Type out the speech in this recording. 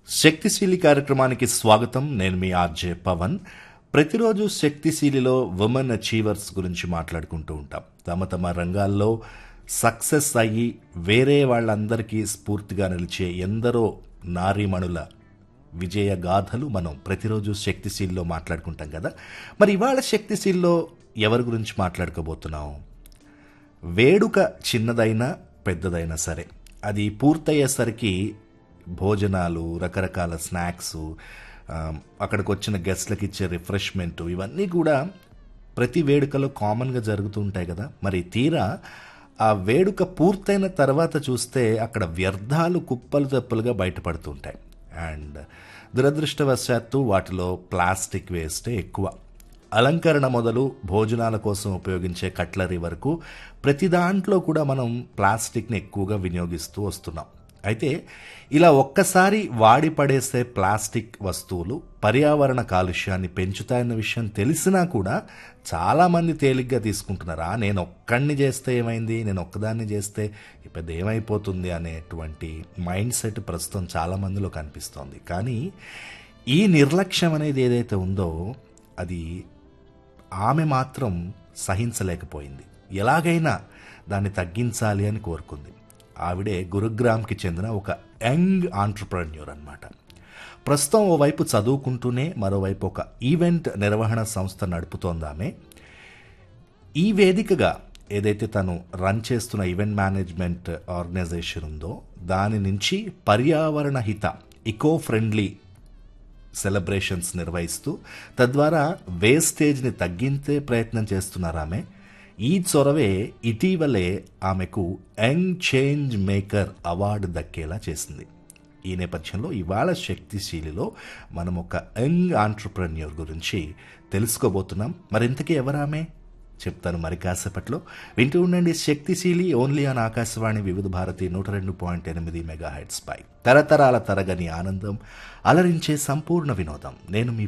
శక్తిశీలి కార్యక్రమానికి స్వాగతం నేను మీ ఆర్జే పవన్ ప్రతిరోజు శక్తిశీలిలో ఉమెన్ అచీవర్స్ గురించి మాట్లాడుకుంటూ ఉంటాం తమ తమ రంగాల్లో సక్సెస్ అయ్యి వేరే వాళ్ళందరికీ స్ఫూర్తిగా నిలిచే ఎందరో నారీమణుల విజయ గాథలు మనం ప్రతిరోజు శక్తిశీల్లో మాట్లాడుకుంటాం కదా మరి ఇవాళ శక్తిశీల్లో ఎవరి గురించి మాట్లాడుకోబోతున్నాం వేడుక చిన్నదైనా పెద్దదైనా సరే అది పూర్తయ్యేసరికి భోజనాలు రకరకాల స్నాక్స్ ఆ, అక్కడికి వచ్చిన గెస్ట్లకు ఇచ్చే రిఫ్రెష్మెంట్ ఇవన్నీ కూడా ప్రతి వేడుకలో కామన్గా జరుగుతూ ఉంటాయి కదా మరి తీరా ఆ వేడుక పూర్తయిన తర్వాత చూస్తే అక్కడ వ్యర్థాలు కుప్పలు తెప్పలుగా బయటపడుతుంటాయి అండ్ దురదృష్టవశాత్తు వాటిలో ప్లాస్టిక్ వేస్టే ఎక్కువ అలంకరణ మొదలు భోజనాల కోసం ఉపయోగించే కట్లరీ వరకు ప్రతి దాంట్లో కూడా మనం ప్లాస్టిక్ని ఎక్కువగా వినియోగిస్తూ వస్తున్నాం అయితే ఇలా ఒక్కసారి వాడి పడేసే ప్లాస్టిక్ వస్తువులు పర్యావరణ కాలుష్యాన్ని పెంచుతాయన్న విషయం తెలిసినా కూడా చాలామంది తేలిగ్గా తీసుకుంటున్నారా నేను ఒక్కడిని చేస్తే ఏమైంది నేను ఒక్కదాన్ని చేస్తే పెద్ద ఏమైపోతుంది అనేటువంటి మైండ్ సెట్ ప్రస్తుతం చాలామందిలో కనిపిస్తోంది కానీ ఈ నిర్లక్ష్యం అనేది ఏదైతే ఉందో అది ఆమె మాత్రం సహించలేకపోయింది ఎలాగైనా దాన్ని తగ్గించాలి అని కోరుకుంది ఆవిడే గురుగ్రామ్కి చెందిన ఒక యంగ్ ఆంటర్ప్రెన్యూర్ అన్నమాట ప్రస్తుతం ఓవైపు చదువుకుంటూనే మరోవైపు ఒక ఈవెంట్ నిర్వహణ సంస్థ నడుపుతోంది ఆమె ఈ వేదికగా ఏదైతే తను రన్ చేస్తున్న ఈవెంట్ మేనేజ్మెంట్ ఆర్గనైజేషన్ ఉందో దాని నుంచి పర్యావరణ హిత ఇకో ఫ్రెండ్లీ సెలబ్రేషన్స్ నిర్వహిస్తూ తద్వారా వేస్టేజ్ని తగ్గించే ప్రయత్నం చేస్తున్నారు ఆమె ఈ చొరవే ఇటీవలే ఆమెకు యంగ్ చేంజ్ మేకర్ అవార్డు దక్కేలా చేసింది ఈ నేపథ్యంలో ఇవాళ శక్తిశీలిలో మనం ఒక యంగ్ ఆంటర్ప్రెన్యూర్ గురించి తెలుసుకోబోతున్నాం మరింతకీ ఎవరామె చెప్తాను మరి కాసేపట్లో వింటూ ఉండండి శక్తిశీలి ఓన్లీ ఆన్ ఆకాశవాణి వివిధ భారతి నూట రెండు పాయింట్ ఎనిమిది మెగా హెడ్స్ పై తరతరాల తరగని ఆనందం అలరించే సంపూర్ణ వినోదం నేను మీ